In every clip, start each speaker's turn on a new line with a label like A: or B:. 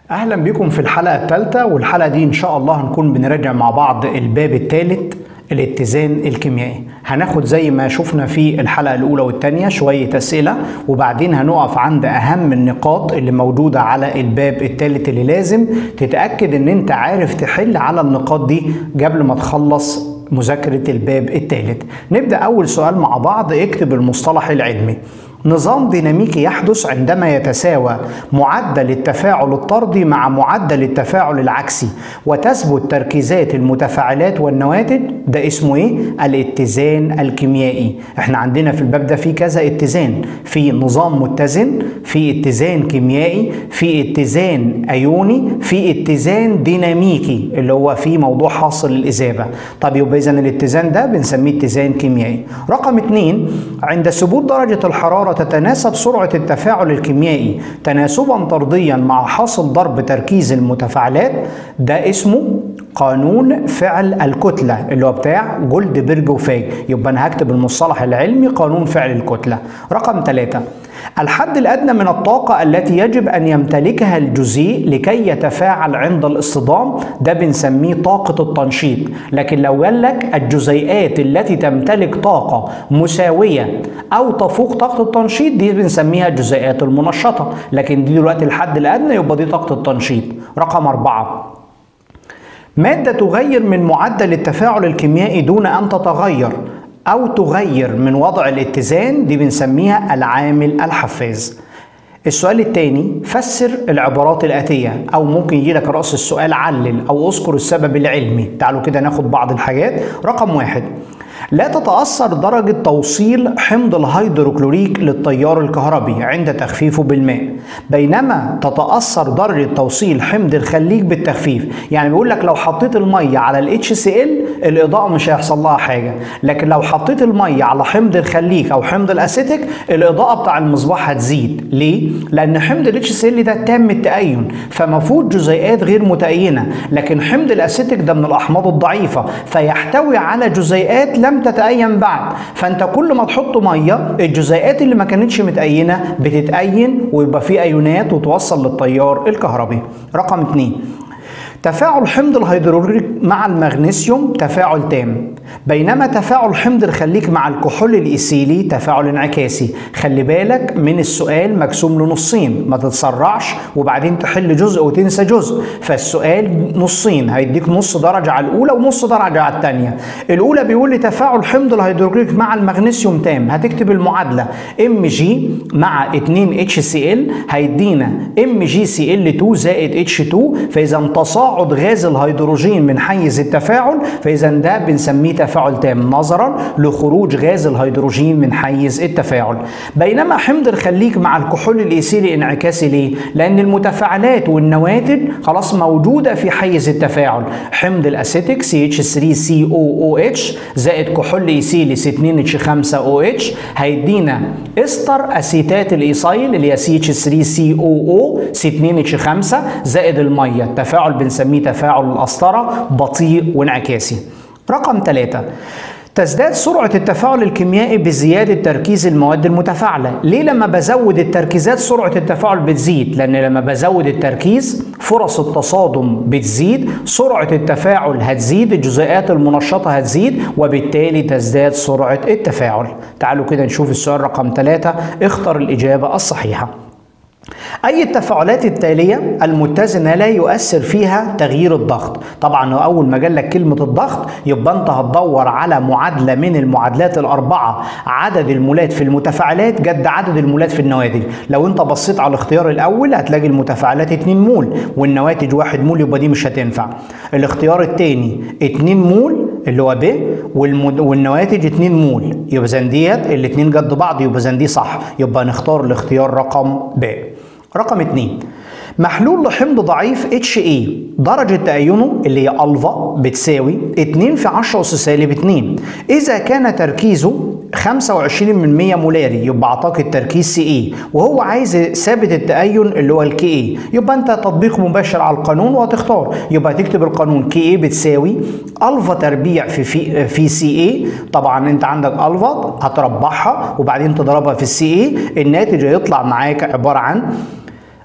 A: اهلا بكم في الحلقه الثالثه والحلقه دي ان شاء الله هنكون بنراجع مع بعض الباب الثالث الاتزان الكيميائي هناخد زي ما شفنا في الحلقه الاولى والثانيه شويه اسئله وبعدين هنقف عند اهم النقاط اللي موجوده على الباب الثالث اللي لازم تتاكد ان انت عارف تحل على النقاط دي قبل ما تخلص مذاكره الباب الثالث نبدا اول سؤال مع بعض اكتب المصطلح العلمي نظام ديناميكي يحدث عندما يتساوى معدل التفاعل الطردي مع معدل التفاعل العكسي وتثبت تركيزات المتفاعلات والنواتج ده اسمه ايه الاتزان الكيميائي احنا عندنا في الباب ده في كذا اتزان في نظام متزن في اتزان كيميائي في اتزان ايوني في اتزان ديناميكي اللي هو في موضوع حاصل الاذابه طب يبقى اذا الاتزان ده بنسميه اتزان كيميائي رقم اتنين عند ثبوت درجه الحراره تتناسب سرعة التفاعل الكيميائي تناسبا طرديا مع حاصل ضرب تركيز المتفاعلات ده اسمه قانون فعل الكتلة اللي هو بتاع جولدبرج وفاج يبقى أنا هكتب المصطلح العلمي قانون فعل الكتلة رقم ثلاثة الحد الأدنى من الطاقة التي يجب أن يمتلكها الجزيء لكي يتفاعل عند الاصطدام ده بنسميه طاقة التنشيط لكن لو قال لك الجزيئات التي تمتلك طاقة مساوية أو تفوق طاقة التنشيط دي بنسميها الجزيئات المنشطة لكن دي دلوقتي الحد الأدنى يبقى دي طاقة التنشيط رقم أربعة مادة تغير من معدل التفاعل الكيميائي دون أن تتغير أو تغير من وضع الاتزان دي بنسميها العامل الحفاز السؤال الثاني فسر العبارات الآتية أو ممكن يجي لك رأس السؤال علل أو اذكر السبب العلمي تعالوا كده ناخد بعض الحاجات رقم واحد لا تتأثر درجة توصيل حمض الهيدروكلوريك للتيار الكهربي عند تخفيفه بالماء بينما تتأثر درجة توصيل حمض الخليج بالتخفيف يعني بيقول لك لو حطيت المية على ال HCl الإضاءة مش هيحصل لها حاجة لكن لو حطيت المية على حمض الخليج أو حمض الأسيتيك الإضاءة بتاع المصباح هتزيد ليه؟ لأن حمض ال HCl ده تام التأين فما فيهوش جزيئات غير متأينة لكن حمض الأسيتيك ده من الأحماض الضعيفة فيحتوي على جزيئات لم تتأين بعد فانت كل ما تحط ميه الجزيئات اللي ما كانتش متأينة بتتأين ويبقى في أيونات وتوصل للتيار الكهربي رقم اتنين تفاعل حمض الهيدروكلوريك مع المغنيسيوم تفاعل تام بينما تفاعل حمض الخليك مع الكحول الإيثيلي تفاعل انعكاسي خلي بالك من السؤال مقسوم لنصين ما تتسرعش وبعدين تحل جزء وتنسى جزء فالسؤال نصين هيديك نص درجة على الأولى ونص درجة على الثانية الأولى بيقول لي تفاعل حمض الهيدروكلوريك مع المغنيسيوم تام هتكتب المعادلة ام جي مع 2 اتش سي ال هيدينا ام جي سي ال 2 زائد اتش 2 فإذا تصاعد تصاعد غاز الهيدروجين من حيز التفاعل فاذا ده بنسميه تفاعل تام نظرا لخروج غاز الهيدروجين من حيز التفاعل بينما حمض الخليك مع الكحول الايثيلي انعكاسي ليه لان المتفاعلات والنواتج خلاص موجوده في حيز التفاعل حمض الاسيتيك CH3COOH زائد كحول ايثيلي C2H5OH هيدينا استر اسيتات الايثايل اللي هي CH3COO C2H5 زائد الميه التفاعل بنسميه بنسميه تفاعل القسطرة بطيء وانعكاسي رقم ثلاثة تزداد سرعة التفاعل الكيميائي بزيادة تركيز المواد المتفاعلة ليه لما بزود التركيزات سرعة التفاعل بتزيد لأن لما بزود التركيز فرص التصادم بتزيد سرعة التفاعل هتزيد الجزيئات المنشطة هتزيد وبالتالي تزداد سرعة التفاعل تعالوا كده نشوف السؤال رقم ثلاثة اختر الإجابة الصحيحة أي التفاعلات التالية المتزنة لا يؤثر فيها تغيير الضغط طبعا أول ما جالك كلمة الضغط يبقى أنت هتدور على معادلة من المعادلات الأربعة عدد المولات في المتفاعلات قد عدد المولات في النواتج لو أنت بصيت على الاختيار الأول هتلاقي المتفاعلات 2 مول والنواتج 1 مول يبقى دي مش هتنفع الاختيار الثاني 2 مول اللي هو ب والمد... والنواتج 2 مول يبقى زن ديت الاثنين قد بعض يبقى زن دي صح يبقى نختار الاختيار رقم ب رقم 2 محلول لحمض ضعيف اتش اي درجة تأينه اللي هي ألفا بتساوي 2 في 10 أس سالب 2 إذا كان تركيزه 25 من 100 مولاري يبقى اعطاك التركيز سي اي وهو عايز ثابت التأين اللي هو الكي اي يبقى انت تطبيق مباشر على القانون وهتختار يبقى تكتب القانون كي اي بتساوي الفا تربيع في في في سي اي طبعا انت عندك الفا هتربعها وبعدين تضربها في السي اي الناتج هيطلع معاك عباره عن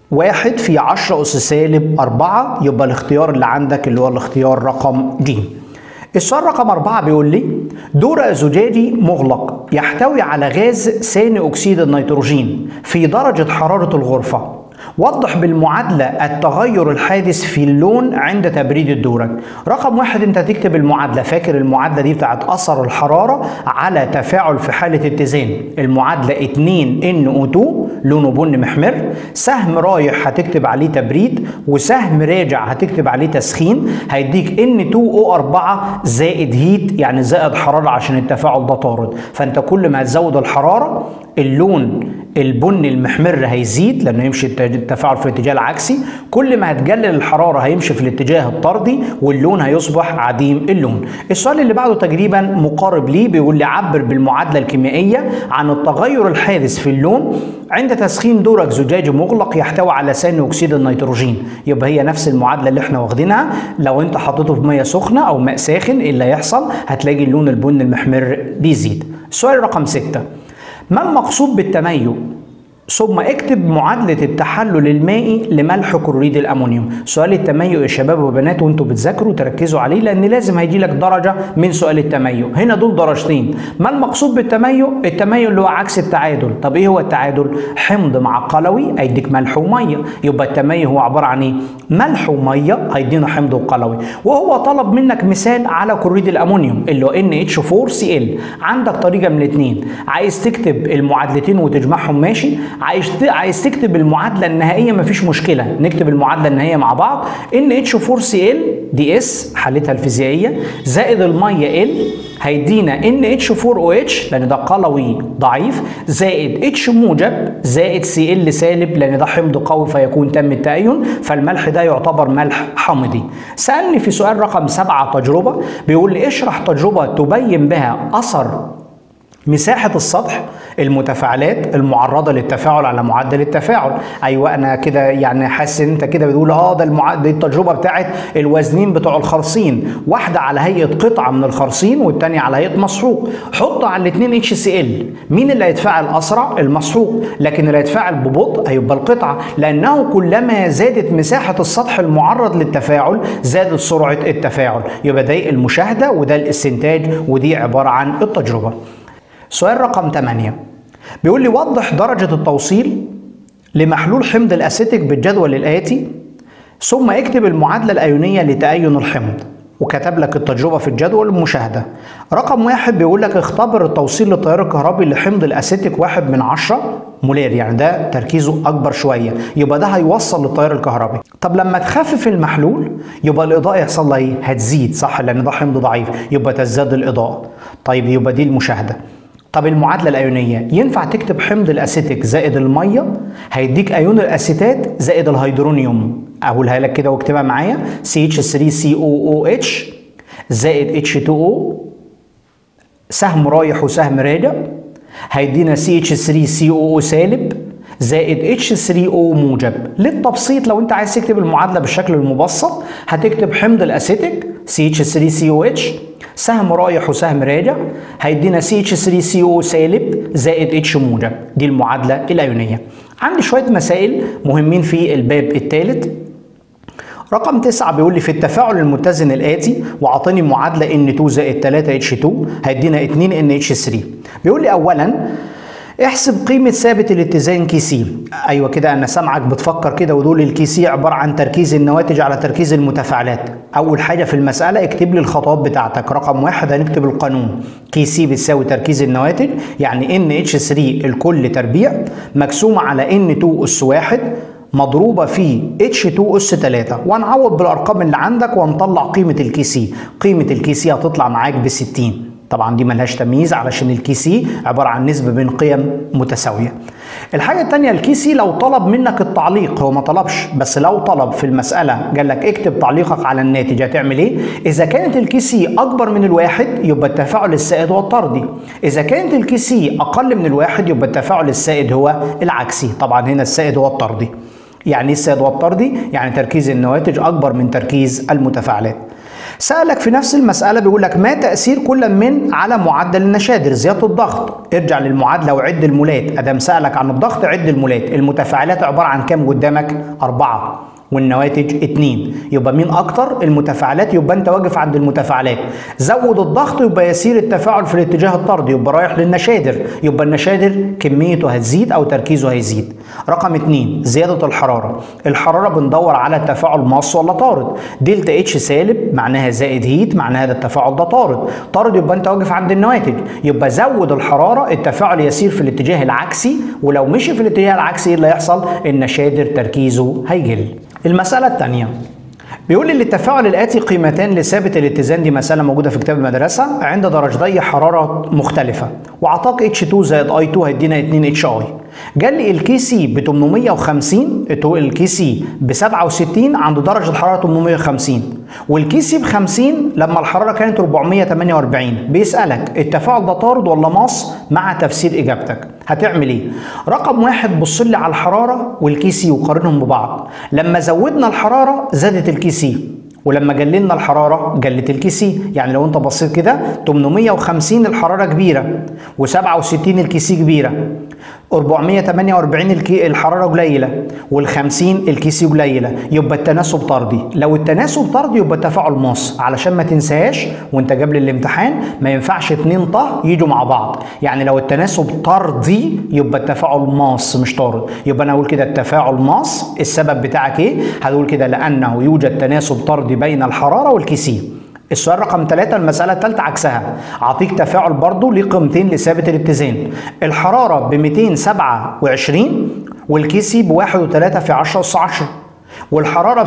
A: واحد في 10 أس سالب 4 يبقى الاختيار اللي عندك اللي هو الاختيار رقم ج السؤال رقم أربعة بيقول لي دورق زجاجي مغلق يحتوي على غاز ثاني أكسيد النيتروجين في درجة حرارة الغرفة وضح بالمعادلة التغير الحادث في اللون عند تبريد الدورج رقم واحد انت تكتب المعادلة فاكر المعادلة دي بتاعت أثر الحرارة على تفاعل في حالة اتزان المعادلة 2 NO2 لونه بن محمر سهم رايح هتكتب عليه تبريد وسهم راجع هتكتب عليه تسخين هيديك N2O4 زائد هيت يعني زائد حرارة عشان التفاعل ده طارد فانت كل ما هتزود الحرارة اللون البني المحمر هيزيد لانه يمشي التفاعل في الاتجاه العكسي كل ما هتقلل الحراره هيمشي في الاتجاه الطردي واللون هيصبح عديم اللون السؤال اللي بعده تقريبا مقارب ليه بيقول لي عبر بالمعادله الكيميائيه عن التغير الحادث في اللون عند تسخين دورج زجاجي مغلق يحتوي على ثاني اكسيد النيتروجين يبقى هي نفس المعادله اللي احنا واخدينها لو انت حطيته في ميه سخنه او ماء ساخن ايه اللي هيحصل هتلاقي اللون البني المحمر بيزيد السؤال رقم 6 ما المقصود بالتميز ثم اكتب معادلة التحلل المائي لملح كلوريد الأمونيوم سؤال التميز يا شباب وبنات وانتوا بتذاكروا تركزوا عليه لأن لازم هيجي لك درجة من سؤال التميز هنا دول درجتين ما المقصود بالتميز التميز اللي هو عكس التعادل طب ايه هو التعادل حمض مع قلوي هيديك ملح ومية يبقى التميز هو عبارة عن ايه ملح ومية هيدينا حمض وقلوي وهو طلب منك مثال على كلوريد الأمونيوم اللي هو NH4Cl عندك طريقة من الاثنين عايز تكتب المعادلتين وتجمعهم ماشي عايز عايز تكتب المعادله النهائيه مفيش مشكله نكتب المعادله النهائيه مع بعض ان NH4Cl دي اس حالتها الفيزيائيه زائد الميه ال هيدينا NH4OH لان ده قلوي ضعيف زائد H موجب زائد Cl سالب لان ده حمض قوي فيكون تم التأين فالملح ده يعتبر ملح حمضي سألني في سؤال رقم سبعة تجربة بيقول لي اشرح تجربة تبين بها أثر مساحة السطح المتفاعلات المعرضة للتفاعل على معدل التفاعل أيوة أنا كده يعني حاسس إن أنت كده بتقول آه ده المعدل دي التجربة بتاعت الوزنين بتوع الخرسين واحدة على هيئة قطعة من الخرسين والتانية على هيئة مسحوق حط على الاثنين اتش سي ال مين اللي هيتفاعل أسرع المسحوق لكن اللي هيتفاعل ببطء هيبقى القطعة لأنه كلما زادت مساحة السطح المعرض للتفاعل زادت سرعة التفاعل يبقى ده المشاهدة وده الاستنتاج ودي عبارة عن التجربة سؤال رقم 8 بيقول لي وضح درجة التوصيل لمحلول حمض الأسيتيك بالجدول الآتي ثم اكتب المعادلة الأيونية لتأين الحمض وكتب لك التجربة في الجدول المشاهدة رقم واحد بيقول لك اختبر التوصيل للتيار الكهربي لحمض الأسيتيك واحد من عشرة مولير يعني ده تركيزه أكبر شوية يبقى ده هيوصل للتيار الكهربي طب لما تخفف المحلول يبقى الإضاءة يحصل لها إيه؟ هتزيد صح لأن ده حمض ضعيف يبقى تزداد الإضاءة طيب يبقى دي المشاهدة طب المعادلة الأيونية ينفع تكتب حمض الأسيتيك زائد المية هيديك أيون الأسيتات زائد الهيدرونيوم أقولها لك كده واكتبها معايا CH3COOH زائد H2O سهم رايح وسهم راجع هيدينا CH3COO سالب زائد H3O موجب للتبسيط لو انت عايز تكتب المعادلة بالشكل المبسط هتكتب حمض الأسيتيك CH3COH سهم رايح وسهم راجع هيدينا CH3CO سالب زائد H موجب دي المعادلة الأيونية عندي شوية مسائل مهمين في الباب الثالث رقم 9 بيقول لي في التفاعل المتزن الآتي وعطاني معادلة N2 زائد 3 H2 هيدينا 2 NH3 بيقول لي أولا احسب قيمة ثابت الاتزان كي سي ايوه كده انا سامعك بتفكر كده ودول الكي سي عبارة عن تركيز النواتج على تركيز المتفاعلات اول حاجة في المسألة اكتب لي الخطوات بتاعتك رقم واحد هنكتب القانون كي سي بتساوي تركيز النواتج يعني ان اتش 3 الكل تربيع مقسومة على ان 2 اس واحد مضروبة في H2 أس 3 وهنعوض بالأرقام اللي عندك ونطلع قيمة الكي سي قيمة الكي سي هتطلع معاك ب 60 طبعا دي ملهاش تمييز علشان الكي سي عباره عن نسبه بين قيم متساويه الحاجه الثانيه الكي سي لو طلب منك التعليق هو ما طلبش بس لو طلب في المساله قال لك اكتب تعليقك على الناتج هتعمل ايه اذا كانت الكي سي اكبر من الواحد يبقى التفاعل السائد هو الطردي اذا كانت الكي سي اقل من الواحد يبقى التفاعل السائد هو العكسي طبعا هنا السائد هو الطردي يعني ايه السائد هو الطردي يعني تركيز النواتج اكبر من تركيز المتفاعلات سألك في نفس المسألة بيقول لك ما تأثير كل من على معدل النشادر زيادة الضغط ارجع للمعادلة وعد المولات أدام سألك عن الضغط عد المولات المتفاعلات عبارة عن كام قدامك أربعة والنواتج 2 يبقى مين اكتر المتفاعلات يبقى انت واقف عند المتفاعلات زود الضغط يبقى يسير التفاعل في الاتجاه الطردي يبقى رايح للنشادر يبقى النشادر كميته هتزيد او تركيزه هيزيد رقم 2 زياده الحراره الحراره بندور على التفاعل ماس ولا طارد دلتا اتش سالب معناها زائد هيت معناها هذا التفاعل ده طارد طارد يبقى انت واقف عند النواتج يبقى زود الحراره التفاعل يسير في الاتجاه العكسي ولو مشي في الاتجاه العكسي ايه اللي هيحصل النشادر تركيزه هيقل المسألة الثانية بيقول لي التفاعل الآتي قيمتان لثابت الاتزان دي مسألة موجودة في كتاب المدرسة عند درجتي حرارة مختلفة وعطاك H2 زائد I2 هيدينا 2 HI قال لي الكي سي ب 850 الكي سي ب 67 عند درجة حرارة 850 والكي سي ب 50 لما الحرارة كانت 448 بيسألك التفاعل ده طارد ولا ماس مع تفسير إجابتك هتعمل ايه؟ رقم واحد بص لي على الحرارة والكي سي وقارنهم ببعض لما زودنا الحرارة زادت الكي سي ولما قللنا الحراره قلت الكي سي يعني لو انت بصيت كده 850 الحراره كبيره و67 الكي سي كبيره 448 الكي الحراره قليله وال50 الكي سي قليله يبقى التناسب طردي لو التناسب طردي يبقى التفاعل ماس علشان ما تنساهاش وانت قبل الامتحان ما ينفعش اتنين طه يجوا مع بعض يعني لو التناسب طردي يبقى التفاعل ماس مش طارد يبقى انا اقول كده التفاعل ماس السبب بتاعك ايه هتقول كده لانه يوجد تناسب طردي بين الحراره والكيسي السؤال رقم ثلاثة المسألة الثالثة عكسها أعطيك تفاعل برضو ليه قيمتين لثابت الاتزان الحرارة ب 227 والكيسي ب 1.3 في 10 أس 10 والحرارة ب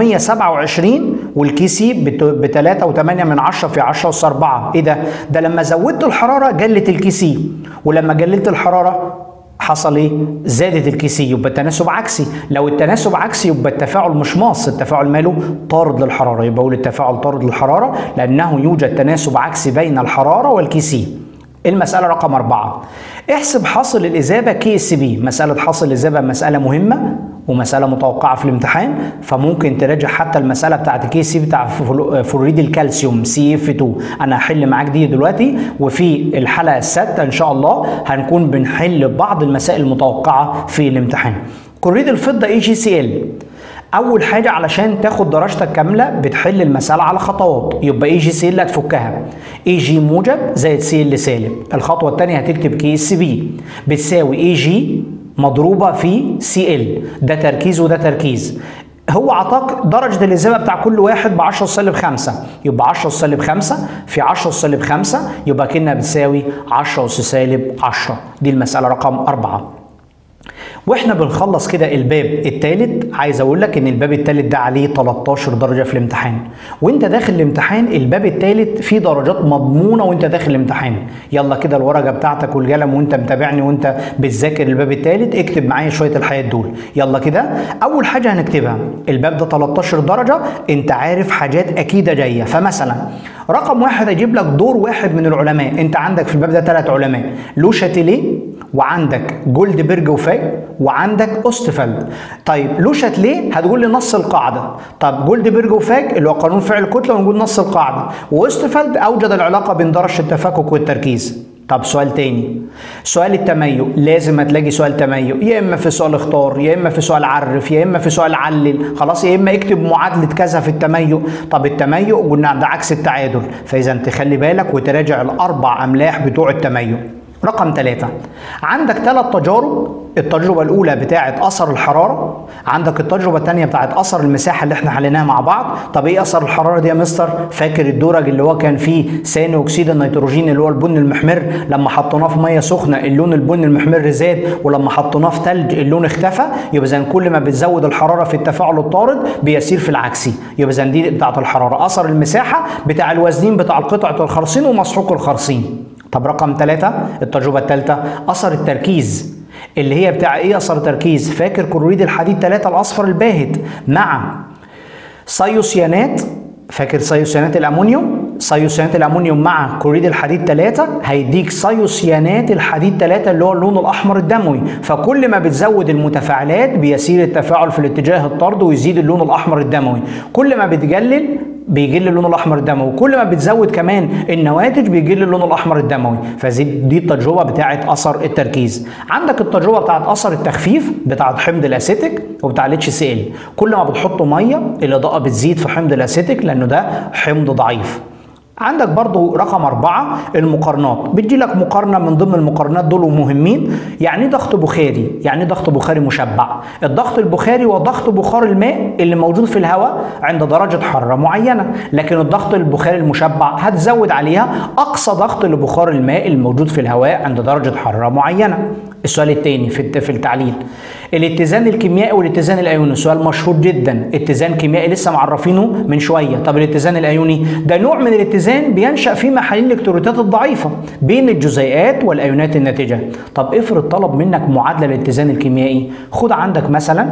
A: 727 والكيسي ب 3.8 من 10 في 10 أس 4 إيه ده؟ ده لما زودت الحرارة قلت الكيسي ولما قللت الحرارة حصل ايه؟ زادت الكيسي يبقى التناسب عكسي، لو التناسب عكسي يبقى التفاعل مش ماص، التفاعل ماله طارد للحراره، يبقى اقول التفاعل طارد للحراره لانه يوجد تناسب عكسي بين الحراره والكيسي. المسألة رقم أربعة احسب حاصل الإجابة كي اس بي مسألة حاصل الإجابة مسألة مهمة ومسألة متوقعة في الامتحان فممكن تراجع حتى المسألة بتاعت كي سي بتاع فلوريد الكالسيوم سي اف 2 أنا هحل معاك دي دلوقتي وفي الحلقة السادسة إن شاء الله هنكون بنحل بعض المسائل المتوقعة في الامتحان كلوريد الفضة اي جي سي ال اول حاجه علشان تاخد درجتك كامله بتحل المساله على خطوات يبقى اي جي سي ال هتفكها اي جي موجب زائد سي ال سالب الخطوه الثانيه هتكتب كي اس بي بتساوي اي جي مضروبه في سي ال ده تركيز وده تركيز هو عطاك درجة الإجابة بتاع كل واحد ب 10 سالب 5 يبقى 10 سالب 5 في 10 سالب 5 يبقى كأنها بتساوي 10 أس سالب 10 دي المسألة رقم 4 واحنا بنخلص كده الباب الثالث عايز اقول لك ان الباب الثالث ده عليه 13 درجه في الامتحان وانت داخل الامتحان الباب الثالث فيه درجات مضمونه وانت داخل الامتحان يلا كده الورقه بتاعتك والقلم وانت متابعني وانت بتذاكر الباب الثالث اكتب معايا شويه الحاجات دول يلا كده اول حاجه هنكتبها الباب ده 13 درجه انت عارف حاجات اكيده جايه فمثلا رقم واحد اجيب لك دور واحد من العلماء انت عندك في الباب ده ثلاث علماء لو شاتيليه وعندك جولدبرج وفاج وعندك اوستفلد طيب لو شاتليه هتقول لي نص القاعده طب جولدبرج وفاج اللي هو قانون فعل الكتله ونقول نص القاعده واوستفلد اوجد العلاقه بين درجه التفكك والتركيز طب سؤال تاني سؤال التميؤ لازم هتلاقي سؤال تميؤ يا اما في سؤال اختار يا اما في سؤال عرف يا اما في سؤال علل خلاص يا اما اكتب معادله كذا في التميؤ طب التميؤ قلنا ده عكس التعادل فاذا تخلي بالك وتراجع الاربع املاح بتوع التميؤ رقم ثلاثة عندك ثلاث تجارب التجربة الأولى بتاعة أثر الحرارة عندك التجربة الثانية بتاعة أثر المساحة اللي احنا حليناها مع بعض طب إيه أثر الحرارة دي يا مستر فاكر الدرج اللي هو كان فيه ثاني أكسيد النيتروجين اللي هو البن المحمر لما حطيناه في مية سخنة اللون البن المحمر زاد ولما حطيناه في ثلج اللون اختفى يبقى إذا كل ما بتزود الحرارة في التفاعل الطارد بيسير في العكسي يبقى إذا دي بتاعة الحرارة أثر المساحة بتاع الوزنين بتاع قطعة الخرسين ومسحوق الخرسين طب رقم ثلاثة التجربة الثالثة أثر التركيز اللي هي بتاع ايه اثر تركيز فاكر كلوريد الحديد 3 الاصفر الباهت مع سيوسيانات فاكر سيوسيانات الامونيوم سيوسيانات الامونيوم مع كلوريد الحديد 3 هيديك سيوسيانات الحديد 3 اللي هو اللون الاحمر الدموي فكل ما بتزود المتفاعلات بيسير التفاعل في الاتجاه الطرد ويزيد اللون الاحمر الدموي كل ما بتقلل بيجي لي اللون الاحمر الدموي كل ما بتزود كمان النواتج بيجي لي اللون الاحمر الدموي فدي دي التجربه بتاعه اثر التركيز عندك التجربه بتاعه اثر التخفيف بتاعه حمض الاسيتيك وبتاع الاتش سي ال كل ما بتحط ميه الاضاءه بتزيد في حمض الاسيتيك لانه ده حمض ضعيف عندك برضو رقم أربعة المقارنات بتجي لك مقارنة من ضمن المقارنات دول ومهمين يعني ضغط بخاري يعني ضغط بخاري مشبع الضغط البخاري هو ضغط بخار الماء اللي موجود في الهواء عند درجة حرارة معينة لكن الضغط البخاري المشبع هتزود عليها أقصى ضغط لبخار الماء الموجود في الهواء عند درجة حرارة معينة السؤال الثاني في في التعليل الاتزان الكيميائي والاتزان الايوني سؤال مشهور جدا اتزان كيميائي لسه معرفينه من شويه طب الاتزان الايوني ده نوع من الاتزان بينشا في محاليل الالكترونات الضعيفه بين الجزيئات والايونات الناتجه طب افرض طلب منك معادله الاتزان الكيميائي خد عندك مثلا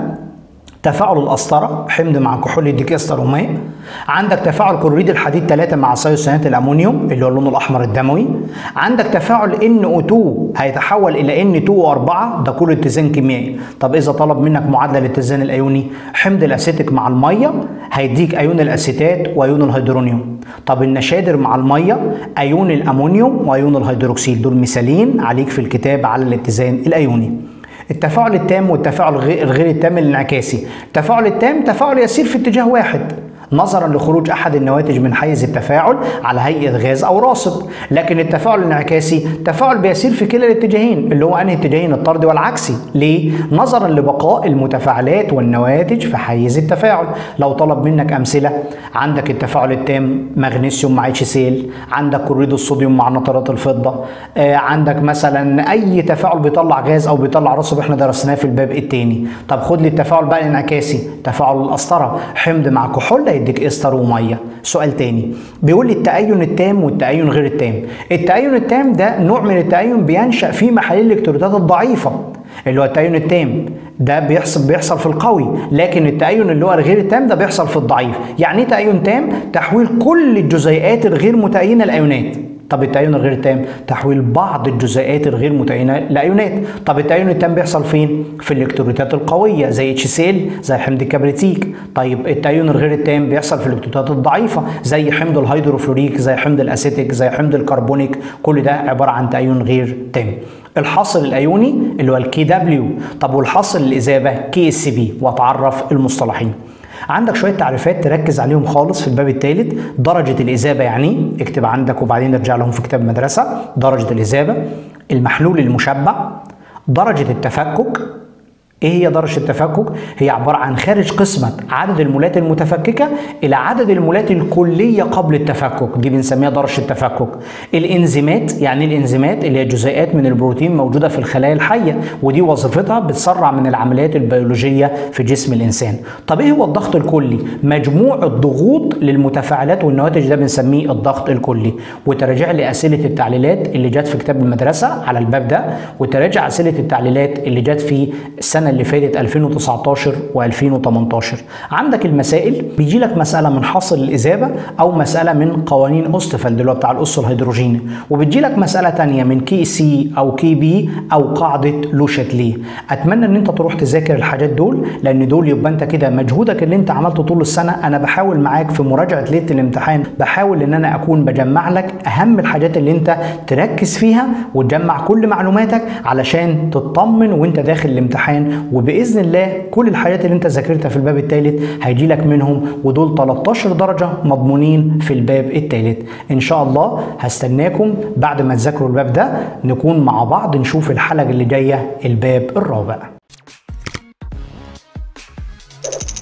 A: تفاعل القسطره حمض مع كحول يديك استر وماء عندك تفاعل كلوريد الحديد 3 مع ثيوسيانات الامونيوم اللي هو اللون الاحمر الدموي عندك تفاعل NO2 هيتحول الى N2O4 ده كله اتزان كيميائي طب اذا طلب منك معادله الاتزان الايوني حمض الاسيتيك مع الميه هيديك ايون الاسيتات وايون الهيدرونيوم طب النشادر مع الميه ايون الامونيوم وايون الهيدروكسيل دول مثالين عليك في الكتاب على الاتزان الايوني التفاعل التام والتفاعل الغير التام الانعكاسي التفاعل التام تفاعل يسير في اتجاه واحد نظرا لخروج احد النواتج من حيز التفاعل على هيئه غاز او راصد لكن التفاعل الانعكاسي تفاعل بيسير في كلا الاتجاهين اللي هو انهي اتجاهين الطردي والعكسي ليه نظرا لبقاء المتفاعلات والنواتج في حيز التفاعل لو طلب منك امثله عندك التفاعل التام مغنيسيوم مع اتش سيل عندك كلوريد الصوديوم مع نترات الفضه آه عندك مثلا اي تفاعل بيطلع غاز او بيطلع رصب احنا درسناه في الباب الثاني طب خد لي التفاعل بقى الانعكاسي تفاعل القسطره حمض مع كحول هيديك استر وميه سؤال تاني بيقول لي التأين التام والتأين غير التام التأين التام ده نوع من التأين بينشأ في محاليل الالكترونات الضعيفة اللي هو التأين التام ده بيحصل بيحصل في القوي لكن التأين اللي هو الغير التام ده بيحصل في الضعيف يعني ايه تأين تام تحويل كل الجزيئات الغير متأينة لأيونات طب التأين الغير تام تحويل بعض الجزيئات الغير متأينة لأيونات طب التأين التام بيحصل فين في الالكترونات القوية زي اتش سيل زي حمض الكبريتيك طيب التأين الغير التام بيحصل في الالكترونات الضعيفة زي حمض الهيدروفلوريك زي حمض الاسيتيك زي حمض الكربونيك كل ده عبارة عن تأين غير تام الحاصل الايوني اللي هو الكي دبليو طب والحاصل الاذابه كي اس بي واتعرف المصطلحين عندك شويه تعريفات تركز عليهم خالص في الباب الثالث درجه الاذابه يعني اكتب عندك وبعدين نرجع لهم في كتاب مدرسه درجه الاذابه المحلول المشبع درجه التفكك ايه هي درجه التفكك هي عباره عن خارج قسمه عدد المولات المتفككه الى عدد المولات الكليه قبل التفكك دي بنسميها درجه التفكك الانزيمات يعني الانزيمات اللي هي جزيئات من البروتين موجوده في الخلايا الحيه ودي وظيفتها بتسرع من العمليات البيولوجيه في جسم الانسان طب ايه هو الضغط الكلي مجموع الضغوط للمتفاعلات والنواتج ده بنسميه الضغط الكلي وتراجع لي اسئله التعليلات اللي جت في كتاب المدرسه على الباب ده وتراجع اسئله التعليلات اللي جت في السنه اللي فاتت 2019 و2018 عندك المسائل بيجي لك مساله من حاصل الاذابه او مساله من قوانين اوستفلد اللي هو بتاع الاس الهيدروجيني وبتجي لك مساله ثانيه من كي سي او كي بي او قاعده لوشاتليه اتمنى ان انت تروح تذاكر الحاجات دول لان دول يبقى انت كده مجهودك اللي انت عملته طول السنه انا بحاول معاك في مراجعه ليله الامتحان بحاول ان انا اكون بجمع لك اهم الحاجات اللي انت تركز فيها وتجمع كل معلوماتك علشان تطمن وانت داخل الامتحان وباذن الله كل الحاجات اللي انت ذاكرتها في الباب الثالث هيجي لك منهم ودول 13 درجه مضمونين في الباب الثالث ان شاء الله هستناكم بعد ما تذاكروا الباب ده نكون مع بعض نشوف الحلقه اللي جايه الباب الرابع